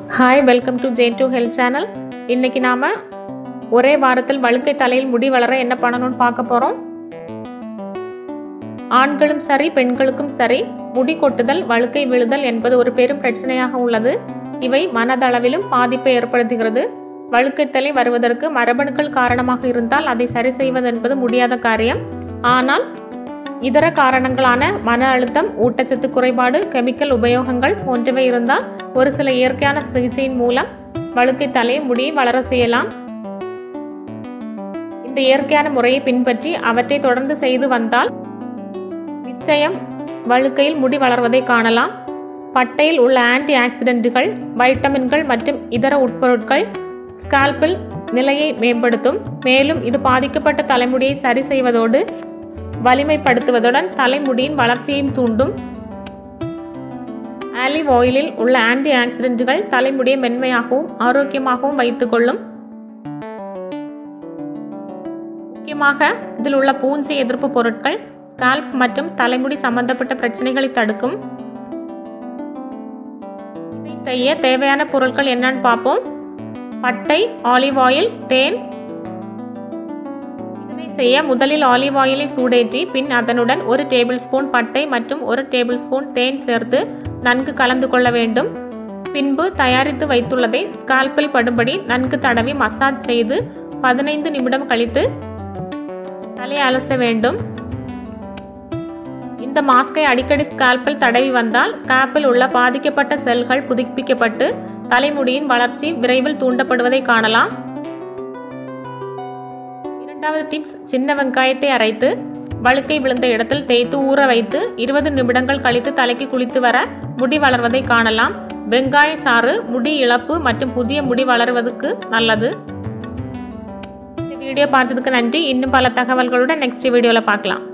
hi welcome to J two health channel இன்னைக்கு நாம் ஒரே வாரத்தில் வழுக்கை தலையில் முடி வளர என்ன பண்ணணும்னு பார்க்க போகிறோம் ஆண்களும் சரி பெண்களுக்கும் சரி முடி கொட்டுதல் வழுக்கை விழுதல் என்பது ஒரு பெரும் பிரச்சனையாக உள்ளது இவை மனதளவிலும் பாதிப்பை ஏற்படுத்துகிறது வழுக்கை தலை வருவதற்கு மரபணுக்கள் காரணமாக இருந்தால் அதை சரி செய்வது என்பது முடியாத காரியம் ஆனால் இதர காரணங்களான மன அழுத்தம் ஊட்டச்சத்து குறைபாடு கெமிக்கல் உபயோகங்கள் போன்றவை இருந்தால் ஒரு சில இயற்கையான சிகிச்சையின் மூலம் வழுக்கை தலையை முடியை வளர செய்யலாம் இந்த இயற்கையான முறையை பின்பற்றி அவற்றை தொடர்ந்து செய்து வந்தால் நிச்சயம் வழுக்கையில் முடி வளர்வதை காணலாம் பட்டையில் உள்ள ஆன்டி ஆக்சிடென்ட்டுகள் வைட்டமின்கள் மற்றும் இதர உட்பொருட்கள் ஸ்கால்பில் நிலையை மேம்படுத்தும் மேலும் இது பாதிக்கப்பட்ட தலைமுடியை சரி செய்வதோடு வலிமைப்படுத்துவதுடன் தலைமுடியின் வளர்ச்சியையும் தூண்டும் ஆலிவ் ஆயிலில் உள்ள ஆன்டி ஆக்சிடென்ட்டுகள் தலைமுடியை மென்மையாகவும் ஆரோக்கியமாகவும் வைத்துக்கொள்ளும் முக்கியமாக இதில் உள்ள பூஞ்சை எதிர்ப்பு பொருட்கள் ஸ்கால்ப் மற்றும் தலைமுடி சம்பந்தப்பட்ட பிரச்சனைகளை தடுக்கும் இதை செய்ய தேவையான பொருட்கள் என்னன்னு பார்ப்போம் பட்டை ஆலிவ் ஆயில் தேன் இதனை செய்ய முதலில் ஆலிவ் ஆயிலை சூடேற்றி பின் அதனுடன் ஒரு டேபிள் ஸ்பூன் பட்டை மற்றும் ஒரு டேபிள் ஸ்பூன் தேன் சேர்த்து நன்கு கலந்து கொள்ள வேண்டும் பின்பு தயாரித்து வைத்துள்ளதை ஸ்கால்பில் படும்படி நன்கு தடவி மசாஜ் செய்து பதினைந்து நிமிடம் கழித்து தலையை அலச வேண்டும் இந்த மாஸ்கை அடிக்கடி ஸ்கால்பில் தடவி வந்தால் ஸ்கால்பில் உள்ள பாதிக்கப்பட்ட செல்கள் புதுப்பிக்கப்பட்டு தலைமுடியின் வளர்ச்சி விரைவில் தூண்டப்படுவதை காணலாம் இரண்டாவது டிப்ஸ் சின்ன வெங்காயத்தை அரைத்து வழுக்கை விழுந்த இடத்தில் தேய்த்து ஊற வைத்து இருபது நிமிடங்கள் கழித்து தலைக்கு குளித்து வர முடி வளர்வதை காணலாம் வெங்காய சாறு முடி இழப்பு மற்றும் புதிய முடி வளர்வதற்கு நல்லது இந்த வீடியோ பார்த்ததுக்கு நன்றி இன்னும் பல தகவல்களுடன் நெக்ஸ்ட் வீடியோவில் பார்க்கலாம்